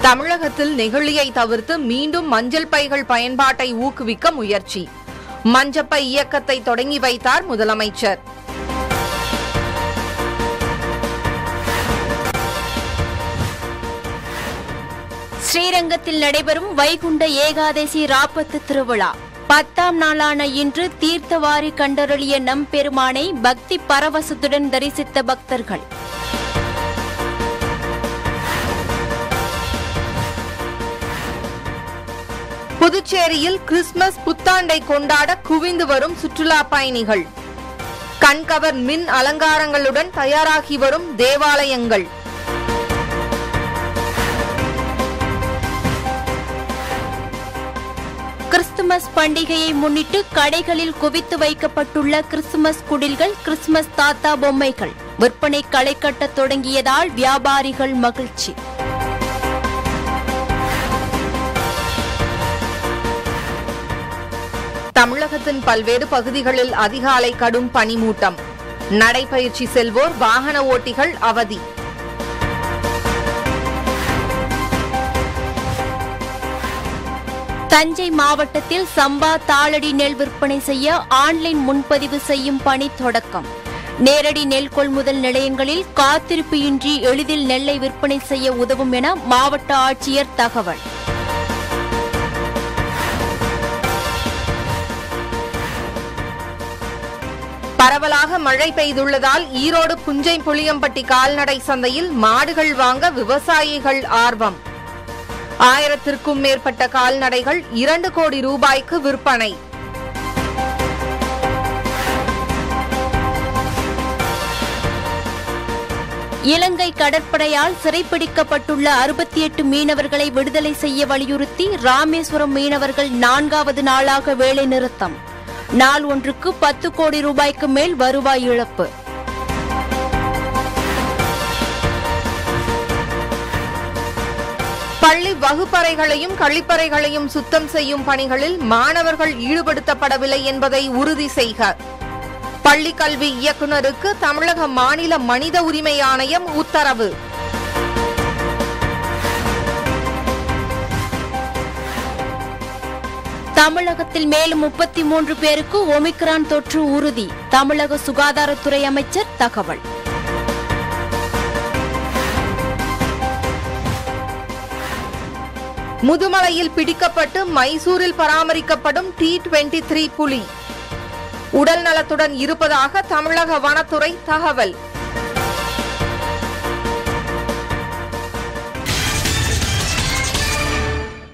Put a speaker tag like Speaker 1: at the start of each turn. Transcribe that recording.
Speaker 1: தமிழகத்தில் நெகிழியை தவிர்த்து மீண்டும் மஞ்சள் பைகள் பயன்பாட்டை ஊக்குவிக்க முயற்சி மஞ்சப்பை இயக்கத்தை தொடங்கி வைத்தார் முதலமைச்சர்
Speaker 2: ஸ்ரீரங்கத்தில் நடைபெறும் வைகுண்ட ஏகாதசி ராப்பத்து திருவிழா பத்தாம் நாளான இன்று தீர்த்தவாரி கண்டருளிய நம்பெருமானை பக்தி பரவசத்துடன் தரிசித்த பக்தர்கள்
Speaker 1: புதுச்சேரியில் கிறிஸ்துமஸ் புத்தாண்டை கொண்டாட குவிந்து வரும் சுற்றுலா பயணிகள் கண்கவர் மின் அலங்காரங்களுடன் தயாராகி வரும் தேவாலயங்கள்
Speaker 2: கிறிஸ்துமஸ் பண்டிகையை முன்னிட்டு கடைகளில் குவித்து வைக்கப்பட்டுள்ள கிறிஸ்துமஸ் குடில்கள் கிறிஸ்துமஸ் தாத்தா பொம்மைகள் விற்பனை களை கட்டத் தொடங்கியதால் வியாபாரிகள் மகிழ்ச்சி
Speaker 1: தமிழகத்தின் பல்வேறு பகுதிகளில் அதிகாலை கடும் பனிமூட்டம் நடைபயிற்சி செல்வோர் வாகன ஓட்டிகள் அவதி
Speaker 2: தஞ்சை மாவட்டத்தில் சம்பா தாளடி நெல் விற்பனை செய்ய ஆன்லைன் முன்பதிவு செய்யும் பணி தொடக்கம் நேரடி நெல் கொள்முதல் நிலையங்களில் காத்திருப்பு இன்றி எளிதில் நெல்லை விற்பனை செய்ய உதவும் என மாவட்ட ஆட்சியர் தகவல்
Speaker 1: பரவலாக மழை பெய்துள்ளதால் ஈரோடு புஞ்சை புளியம்பட்டி கால்நடை சந்தையில் மாடுகள் வாங்க விவசாயிகள் ஆர்வம் ஆயிரத்திற்கும் மேற்பட்ட கால்நடைகள் இரண்டு கோடி ரூபாய்க்கு விற்பனை
Speaker 2: இலங்கை கடற்படையால் சிறைப்பிடிக்கப்பட்டுள்ள அறுபத்தி எட்டு மீனவர்களை விடுதலை செய்ய வலியுறுத்தி ராமேஸ்வரம் மீனவர்கள் நான்காவது நாளாக வேலை நிறுத்தம் நாள் ஒன்றுக்கு பத்து கோடி ரூபாய்க்கு மேல் வருவாய் இழப்பு
Speaker 1: பள்ளி வகுப்பறைகளையும் கழிப்பறைகளையும் சுத்தம் செய்யும் பணிகளில் மாணவர்கள் ஈடுபடுத்தப்படவில்லை என்பதை உறுதி செய்க பள்ளி கல்வி இயக்குநருக்கு தமிழக மாநில மனித உரிமை ஆணையம் உத்தரவு
Speaker 2: தமிழகத்தில் மேலும் முப்பத்தி மூன்று பேருக்கு ஒமிக்ரான் தொற்று உறுதி தமிழக சுகாதாரத்துறை அமைச்சர் தகவல்
Speaker 1: முதுமலையில் பிடிக்கப்பட்டு மைசூரில் பராமரிக்கப்படும் டி டுவெண்டி த்ரீ புலி உடல் நலத்துடன் இருப்பதாக தமிழக வனத்துறை தகவல்